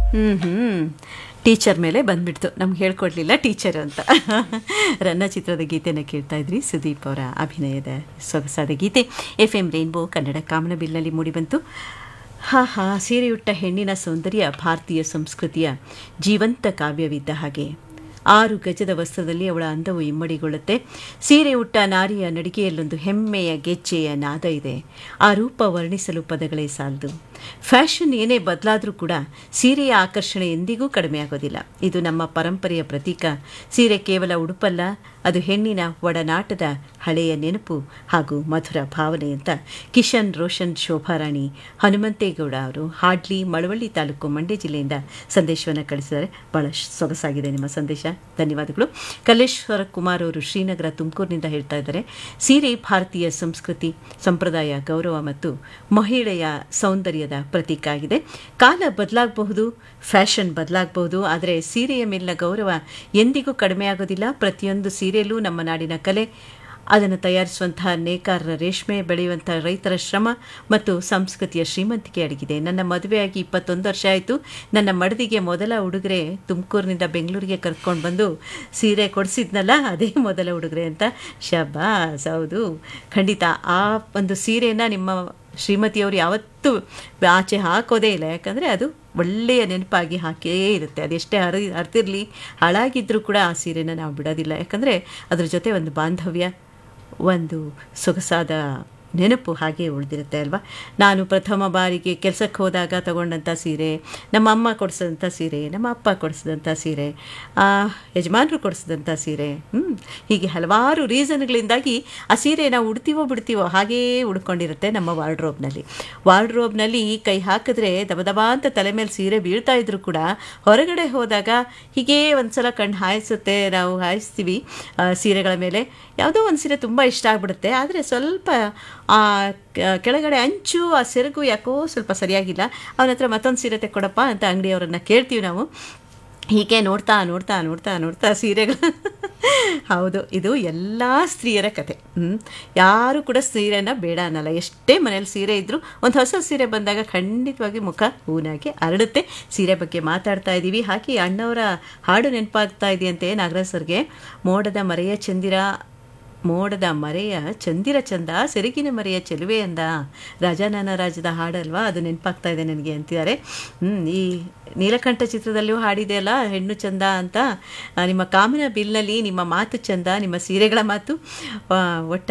ಹ್ಞೂ ಹ್ಞೂ ಟೀಚರ್ ಮೇಲೆ ಬಂದ್ಬಿಡ್ತು ನಮ್ಗೆ ಹೇಳ್ಕೊಡ್ಲಿಲ್ಲ ಟೀಚರ್ ಅಂತ ರನ್ನ ಚಿತ್ರದ ಗೀತೆನ ಕೇಳ್ತಾ ಇದ್ರಿ ಸುದೀಪ್ ಅವರ ಅಭಿನಯದ ಸೊಗಸಾದ ಗೀತೆ ಎಫ್ ಎಂ ರೈನ್ಬೋ ಕನ್ನಡ ಕಾಮನಬಿಲ್ನಲ್ಲಿ ಮೂಡಿಬಂತು ಹಾ ಹಾ ಸೀರೆಯುಟ್ಟ ಹೆಣ್ಣಿನ ಸೌಂದರ್ಯ ಭಾರತೀಯ ಸಂಸ್ಕೃತಿಯ ಜೀವಂತ ಕಾವ್ಯವಿದ್ದ ಹಾಗೆ ಆರು ಗಜದ ವಸ್ತ್ರದಲ್ಲಿ ಅವಳ ಅಂದವು ಇಮ್ಮಡಿಗೊಳ್ಳುತ್ತೆ ಸೀರೆ ಉಟ್ಟ ನಾರಿಯ ನಡಿಗೆಯಲ್ಲೊಂದು ಹೆಮ್ಮೆಯ ಗೆಜ್ಜೆಯ ನಾದ ಇದೆ ಆ ರೂಪ ವರ್ಣಿಸಲು ಪದಗಳೇ ಸಾಲದು ಫ್ಯಾಷನ್ ಏನೇ ಬದಲಾದರೂ ಕೂಡ ಸೀರೆಯ ಆಕರ್ಷಣೆ ಎಂದಿಗೂ ಕಡಿಮೆ ಆಗೋದಿಲ್ಲ ಇದು ನಮ್ಮ ಪರಂಪರೆಯ ಪ್ರತೀಕ ಸೀರೆ ಕೇವಲ ಉಡುಪಲ್ಲ ಅದು ಹೆಣ್ಣಿನ ಒಡನಾಟದ ಹಳೆಯ ನೆನಪು ಹಾಗೂ ಮಧುರ ಭಾವನೆ ಅಂತ ಕಿಶನ್ ರೋಷನ್ ಶೋಭಾರಾಣಿ ಹನುಮಂತೇಗೌಡ ಅವರು ಹಾಡ್ಲಿ ಮಳವಳ್ಳಿ ತಾಲೂಕು ಮಂಡ್ಯ ಜಿಲ್ಲೆಯಿಂದ ಸಂದೇಶವನ್ನು ಕಳಿಸಿದ್ದಾರೆ ಬಹಳ ಸೊಗಸಾಗಿದೆ ನಿಮ್ಮ ಸಂದೇಶ ಧನ್ಯವಾದಗಳು ಕಲ್ಲೇಶ್ವರ ಕುಮಾರ್ ಅವರು ಶ್ರೀನಗರ ತುಮಕೂರಿನಿಂದ ಹೇಳ್ತಾ ಇದ್ದಾರೆ ಸೀರೆ ಭಾರತೀಯ ಸಂಸ್ಕೃತಿ ಸಂಪ್ರದಾಯ ಗೌರವ ಮತ್ತು ಮಹಿಳೆಯ ಸೌಂದರ್ಯದ ಪ್ರತೀಕ ಆಗಿದೆ ಕಾಲ ಬದಲಾಗಬಹುದು ಫ್ಯಾಷನ್ ಬದಲಾಗಬಹುದು ಆದರೆ ಸೀರೆಯ ಮೇಲಿನ ಗೌರವ ಎಂದಿಗೂ ಕಡಿಮೆ ಆಗೋದಿಲ್ಲ ಪ್ರತಿಯೊಂದು ಸೀರೆಯಲ್ಲೂ ನಮ್ಮ ನಾಡಿನ ಕಲೆ ಅದನ್ನು ತಯಾರಿಸುವಂತಹ ನೇಕಾರರ ರೇಷ್ಮೆ ಬೆಳೆಯುವಂಥ ರೈತರ ಶ್ರಮ ಮತ್ತು ಸಂಸ್ಕೃತಿಯ ಶ್ರೀಮಂತಿಕೆ ಅಡಗಿದೆ ನನ್ನ ಮದುವೆಯಾಗಿ ಇಪ್ಪತ್ತೊಂದು ವರ್ಷ ಆಯಿತು ನನ್ನ ಮಡದಿಗೆ ಮೊದಲ ಉಡುಗೊರೆ ತುಮಕೂರಿನಿಂದ ಬೆಂಗಳೂರಿಗೆ ಕರ್ಕೊಂಡು ಬಂದು ಸೀರೆ ಕೊಡಿಸಿದ್ನಲ್ಲ ಅದೇ ಮೊದಲ ಉಡುಗೊರೆ ಅಂತ ಶಬಾಸ್ ಹೌದು ಖಂಡಿತ ಆ ಒಂದು ಸೀರೆನ ನಿಮ್ಮ ಶ್ರೀಮತಿಯವರು ಯಾವತ್ತೂ ಆಚೆ ಹಾಕೋದೇ ಇಲ್ಲ ಯಾಕಂದರೆ ಅದು ಒಳ್ಳೆಯ ನೆನಪಾಗಿ ಹಾಕೇ ಇರುತ್ತೆ ಅದೆಷ್ಟೇ ಹರಿ ಹರಿತಿರಲಿ ಹಾಳಾಗಿದ್ದರೂ ಕೂಡ ಆ ಸೀರೆನ ನಾವು ಬಿಡೋದಿಲ್ಲ ಯಾಕಂದರೆ ಅದ್ರ ಜೊತೆ ಒಂದು ಬಾಂಧವ್ಯ ಒಂದು ಸೊಗಸಾದ ನೆನಪು ಹಾಗೆ ಉಳಿದಿರುತ್ತೆ ಅಲ್ವಾ ನಾನು ಪ್ರಥಮ ಬಾರಿಗೆ ಕೆಲಸಕ್ಕೆ ಹೋದಾಗ ತಗೊಂಡಂಥ ಸೀರೆ ನಮ್ಮ ಅಮ್ಮ ಕೊಡಿಸಿದಂಥ ಸೀರೆ ನಮ್ಮ ಅಪ್ಪ ಕೊಡಿಸಿದಂಥ ಸೀರೆ ಯಜಮಾನರು ಕೊಡಿಸಿದಂಥ ಸೀರೆ ಹೀಗೆ ಹಲವಾರು ರೀಸನ್ಗಳಿಂದಾಗಿ ಆ ಸೀರೆ ನಾವು ಉಡ್ತೀವೋ ಬಿಡ್ತೀವೋ ಹಾಗೇ ಉಡ್ಕೊಂಡಿರುತ್ತೆ ನಮ್ಮ ವಾರ್ಡ್ರೋಬ್ನಲ್ಲಿ ವಾರ್ಡ್ರೋಬ್ನಲ್ಲಿ ಕೈ ಹಾಕಿದ್ರೆ ದಬ ದಬ ಅಂತ ತಲೆ ಮೇಲೆ ಸೀರೆ ಬೀಳ್ತಾ ಇದ್ರು ಕೂಡ ಹೊರಗಡೆ ಹೋದಾಗ ಹೀಗೇ ಒಂದು ಸಲ ಕಣ್ಣು ಹಾಯಿಸುತ್ತೆ ನಾವು ಹಾಯಿಸ್ತೀವಿ ಸೀರೆಗಳ ಮೇಲೆ ಯಾವುದೋ ಒಂದು ಸೀರೆ ತುಂಬ ಇಷ್ಟ ಆಗ್ಬಿಡುತ್ತೆ ಆದರೆ ಸ್ವಲ್ಪ ಆ ಕೆಳಗಡೆ ಅಂಚು ಆ ಸೆರಗು ಯಾಕೋ ಸ್ವಲ್ಪ ಸರಿಯಾಗಿಲ್ಲ ಅವನ ಹತ್ರ ಮತ್ತೊಂದು ಸೀರೆ ತೆಕ್ಕೊಡಪ್ಪ ಅಂತ ಅಂಗಡಿಯವರನ್ನು ಕೇಳ್ತೀವಿ ನಾವು ಹೀಗೆ ನೋಡ್ತಾ ನೋಡ್ತಾ ನೋಡ್ತಾ ನೋಡ್ತಾ ಸೀರೆಗಳು ಹೌದು ಇದು ಎಲ್ಲ ಸ್ತ್ರೀಯರ ಕತೆ ಯಾರು ಕೂಡ ಸೀರೆನ ಬೇಡ ಅನ್ನಲ್ಲ ಎಷ್ಟೇ ಮನೇಲಿ ಸೀರೆ ಇದ್ದರೂ ಒಂದು ಹೊಸ ಸೀರೆ ಬಂದಾಗ ಖಂಡಿತವಾಗಿ ಮುಖ ಹೂನಾಗಿ ಅರಳುತ್ತೆ ಸೀರೆ ಬಗ್ಗೆ ಮಾತಾಡ್ತಾ ಇದ್ದೀವಿ ಹಾಕಿ ಅಣ್ಣವರ ಹಾಡು ನೆನಪಾಗ್ತಾ ಇದೆಯಂತೆ ನಾಗರಾಜ್ ಸರ್ಗೆ ಮೋಡದ ಮರೆಯ ಚಂದಿರ ಮೋಡದ ಮರೆಯ ಚಂದಿರ ಚಂದ ಸೆರಗಿನ ಮರೆಯ ಚೆಲುವೆ ಅಂದ ರಾಜಾನಾನ ರಾಜದ ಹಾಡಲ್ವಾ ಅದು ನೆನಪಾಗ್ತಾ ಇದೆ ನನಗೆ ಅಂತಿದ್ದಾರೆ ಈ ನೀಲಕಂಠ ಚಿತ್ರದಲ್ಲಿಯೂ ಹಾಡಿದೆಯಲ್ಲ ಹೆಣ್ಣು ಚಂದ ಅಂತ ನಿಮ್ಮ ಕಾಮನ ಬಿಲ್ನಲ್ಲಿ ನಿಮ್ಮ ಮಾತು ಚಂದ ನಿಮ್ಮ ಸೀರೆಗಳ ಮಾತು ಒಟ್ಟ